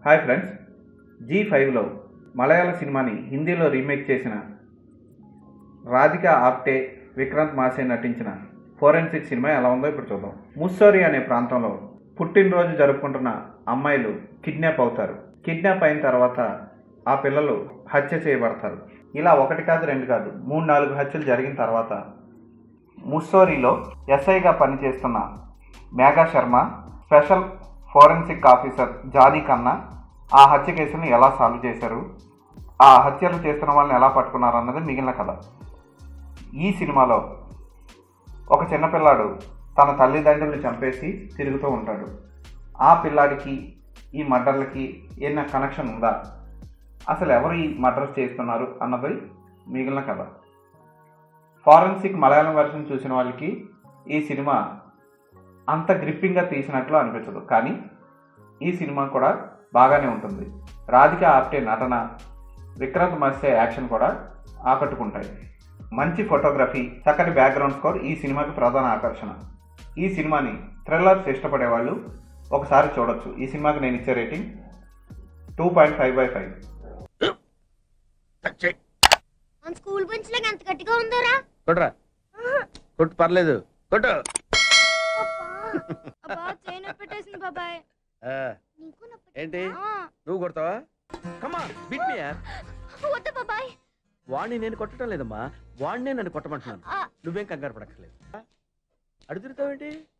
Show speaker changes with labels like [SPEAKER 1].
[SPEAKER 1] hi friends G ఫైవ్లో మలయాళ సినిమాని హిందీలో రీమేక్ చేసిన రాధిక ఆప్టే విక్రాంత్ మాసే నటించిన ఫోరెన్సిక్ సినిమా ఎలా ఉందో ఇప్పుడు చూద్దాం ముస్సోరి అనే ప్రాంతంలో పుట్టినరోజు జరుపుకుంటున్న అమ్మాయిలు కిడ్నాప్ అవుతారు కిడ్నాప్ అయిన తర్వాత ఆ పిల్లలు హత్య చేయబడతారు ఇలా ఒకటి కాదు రెండు కాదు మూడు నాలుగు హత్యలు జరిగిన తర్వాత ముస్సోరిలో ఎస్ఐగా పనిచేస్తున్న Megha Sharma special forensic officer Johnny కన్నా ఆ హత్య కేసును ఎలా సాల్వ్ చేశారు ఆ హత్యలు చేస్తున్న వాళ్ళని ఎలా పట్టుకున్నారు అన్నది మిగిలిన కథ ఈ సినిమాలో ఒక చిన్నపిల్లాడు తన తల్లిదండ్రుల్ని చంపేసి తిరుగుతూ ఉంటాడు ఆ పిల్లాడికి ఈ మర్డర్లకి ఏమైనా కనెక్షన్ ఉందా అసలు ఎవరు ఈ మర్డర్స్ చేస్తున్నారు అన్నది మిగిలిన కథ ఫారెన్సిక్ మలయాళం వెర్షన్ చూసిన వాళ్ళకి ఈ సినిమా అంత గ్రిప్పింగ్గా తీసినట్లు అనిపించదు కానీ ఈ సినిమా కూడా బాగానే ఉంటుంది రాధిక ఆప్టే నటన విక్రాంత్ మత్స్య యాక్షన్ కూడా ఆకట్టుకుంటాయి మంచి ఫోటోగ్రఫీ చక్కటి బ్యాక్గ్రౌండ్ స్కోర్ ఈ సినిమాకి ప్రధాన ఆకర్షణ ఈ సినిమాని థ్రిల్లర్స్ ఇష్టపడే వాళ్ళు ఒకసారి చూడొచ్చు ఈ సినిమాకి నేను ఇచ్చే rating two point five by five
[SPEAKER 2] మన స్కూల్ బెంచ్ లాగా ఎంత గట్టిగా ఉందోరా
[SPEAKER 3] కొట్రా కొట్టు పర్లేదు కొట్టు
[SPEAKER 2] అబ్బా చైన్ పెట్టేసింది బాబాయ్
[SPEAKER 3] ఆ,
[SPEAKER 2] నీకు నొప్పి
[SPEAKER 3] ఏంటి
[SPEAKER 2] ఆ,
[SPEAKER 3] నువ్వు కొడతావా కమా బిట్ మీ యార్
[SPEAKER 2] వద్దు బాబాయ్
[SPEAKER 3] వాడిని నేను కొట్టడం లేదమ్మా వాడినే నన్ను కొట్టమంటున్నాను
[SPEAKER 2] ఆ,
[SPEAKER 3] నువ్వేం కంగారు పడక్కర్లేదు అడుగుతావేంటి